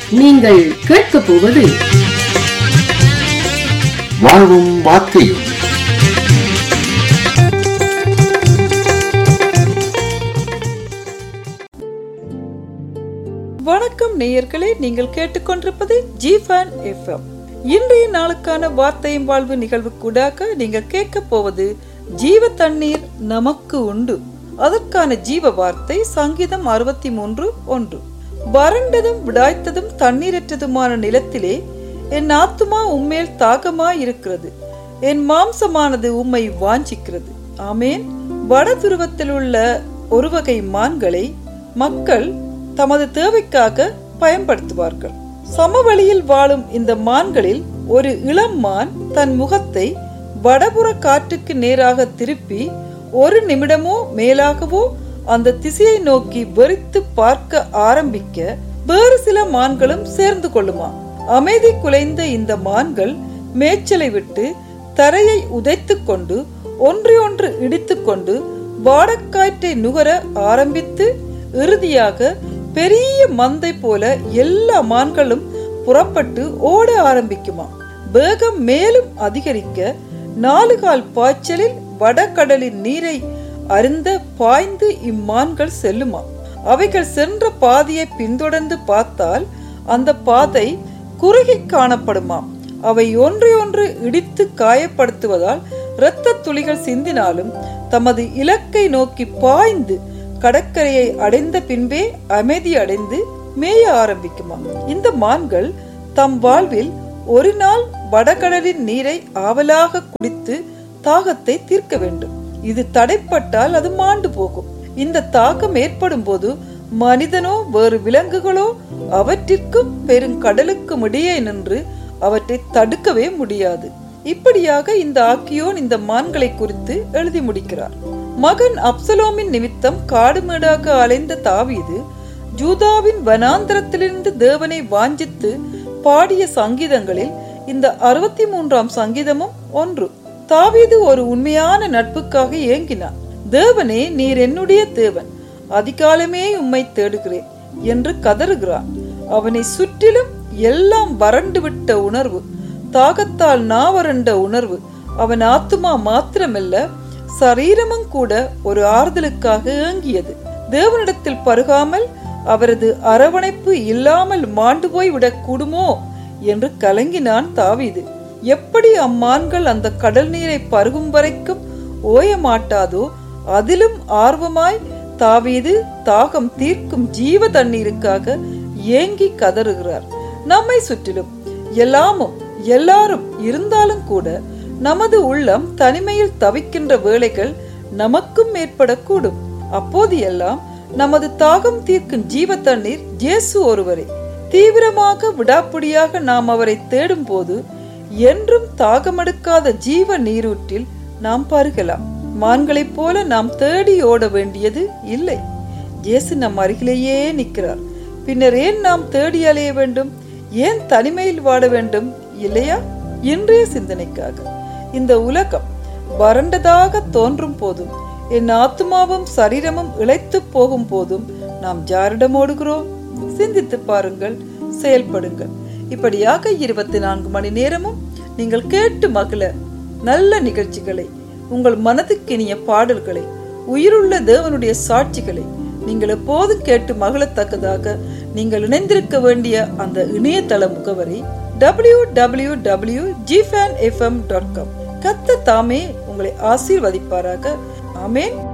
நீங்கள் கேட்கப் போவது வாழ்வும் வார்த்தையும் வணக்கம் நேயர்களே நீங்கள் கேட்டுக்கொண்டிருப்பது ஜிஃபன் எஃப்எம் இன்றைய நாளுக்கான வார்த்தையும் வாழ்வு நிகழ்வுக்கூடாக நீங்கள் கேட்க போவது ஜீவ தண்ணீர் நமக்கு உண்டு அதற்கான ஜீவ வார்த்தை சங்கீதம் அறுபத்தி மூன்று ஒன்று வறண்டதும் விடாய்த்ததும் தண்ணீரற்றதுமான நிலத்திலே என் ஆத்துமா உம்மேல் தாகமாய் இருக்கிறது என் மாம்சமானது உம்மை வாஞ்சிக்கிறது ஆமேன் வட துருவத்தில் உள்ள ஒரு வகை மான்களை மக்கள் தமது தேவைக்காக பயன்படுத்துவார்கள் சமவெளியில் வாழும் இந்த மான்களில் ஒரு இளம் மான் தன் முகத்தை வடபுற காற்றுக்கு நேராக திருப்பி ஒரு நிமிடமோ மேலாகவோ அந்த திசையை நோக்கி வெறித்து பார்க்க ஆரம்பிக்க வேறு சில மான்களும் சேர்ந்து கொள்ளுமா அமைதி குலைந்த இந்த மான்கள் மேய்ச்சலை விட்டு தரையை உதைத்துக் கொண்டு ஒன்றையொன்று இடித்துக்கொண்டு வாடக்காற்றை நுகர ஆரம்பித்து இறுதியாக பெரிய மந்தை போல எல்லா மான்களும் புறப்பட்டு ஓட ஆரம்பிக்குமா வேகம் மேலும் அதிகரிக்க நாலு கால் பாய்ச்சலில் வடகடலின் நீரை அருந்த பாய்ந்து இம்மான்கள் செல்லுமா அவைகள் சென்ற பாதையை பின்தொடர்ந்து பார்த்தால் அந்த பாதை குறுகி காணப்படுமாம் அவை ஒன்றையொன்று இடித்து காயப்படுத்துவதால் இரத்த துளிகள் சிந்தினாலும் தமது இலக்கை நோக்கி பாய்ந்து கடற்கரையை அடைந்த பின்பே அமைதி அடைந்து மேய ஆரம்பிக்குமா இந்த மான்கள் தம் வாழ்வில் ஒரு நாள் வடகடலின் நீரை ஆவலாக குடித்து தாகத்தை தீர்க்க வேண்டும் இது தடைப்பட்டால் அது மாண்டு போகும் இந்த தாகம் ஏற்படும் போது மனிதனோ வேறு விலங்குகளோ அவற்றிற்கும் பெருங்கடலுக்கும் இடையே நின்று அவற்றை தடுக்கவே முடியாது இப்படியாக இந்த ஆக்கியோன் இந்த மான்களை குறித்து எழுதி முடிக்கிறார் மகன் அப்சலோமின் நிமித்தம் காடுமேடாக அலைந்த தாவீது ஜூதாவின் வனாந்திரத்திலிருந்து தேவனை வாஞ்சித்து பாடிய சங்கீதங்களில் இந்த அறுபத்தி மூன்றாம் சங்கீதமும் ஒன்று தாவீது ஒரு உண்மையான நட்புக்காக ஏங்கினான் தேவனே நீர் என்னுடைய தேவன் அதிகாலமே உம்மை தேடுகிறேன் என்று கதறுகிறான் அவனை சுற்றிலும் எல்லாம் வறண்டு விட்ட உணர்வு தாகத்தால் நாவறண்ட உணர்வு அவன் ஆத்துமா மாத்திரமல்ல சரீரமும் கூட ஒரு ஆறுதலுக்காக ஏங்கியது தேவனிடத்தில் பருகாமல் அவரது அரவணைப்பு இல்லாமல் மாண்டு போய் விடக் கூடுமோ என்று கலங்கினான் தாவீது எப்படி அம்மான்கள் அந்த கடல் நீரை பருகும் வரைக்கும் ஓய மாட்டாதோ அதிலும் ஆர்வமாய் தாவீது தாகம் தீர்க்கும் ஜீவ தண்ணீருக்காக ஏங்கி கதறுகிறார் நம்மை சுற்றிலும் எல்லாமும் எல்லாரும் இருந்தாலும் கூட நமது உள்ளம் தனிமையில் தவிக்கின்ற வேளைகள் நமக்கும் ஏற்படக்கூடும் அப்போது எல்லாம் நமது தாகம் தீர்க்கும் ஜீவ தண்ணீர் ஜேசு ஒருவரே தீவிரமாக விடாப்பிடியாக நாம் அவரை தேடும் போது என்றும் தாகமெடுக்காத ஜீவ நீரூற்றில் நாம் பருகலாம் மான்களைப் போல நாம் தேடி ஓட வேண்டியது இல்லை ஜேசு நம் அருகிலேயே நிற்கிறார் பின்னர் ஏன் நாம் தேடி அலைய வேண்டும் ஏன் தனிமையில் வாட வேண்டும் இல்லையா இன்றைய சிந்தனைக்காக இந்த உலகம் வறண்டதாக தோன்றும் போதும் என் ஆத்மாவும் சரீரமும் இழைத்து போகும் போதும் நாம் யாரிடம் ஓடுகிறோம் சிந்தித்து பாருங்கள் செயல்படுங்கள் இப்படியாக இருபத்தி நான்கு மணி நேரமும் நீங்கள் கேட்டு மகிழ நல்ல நிகழ்ச்சிகளை உங்கள் மனதுக்கினிய பாடல்களை உயிருள்ள தேவனுடைய சாட்சிகளை நீங்கள் எப்போதும் கேட்டு மகிழத்தக்கதாக நீங்கள் இணைந்திருக்க வேண்டிய அந்த இணையதள முகவரி W W W jifan FM dot com கத்த தாமே உங்களை ஆசீர்வதிப்பாராக ஆமேன்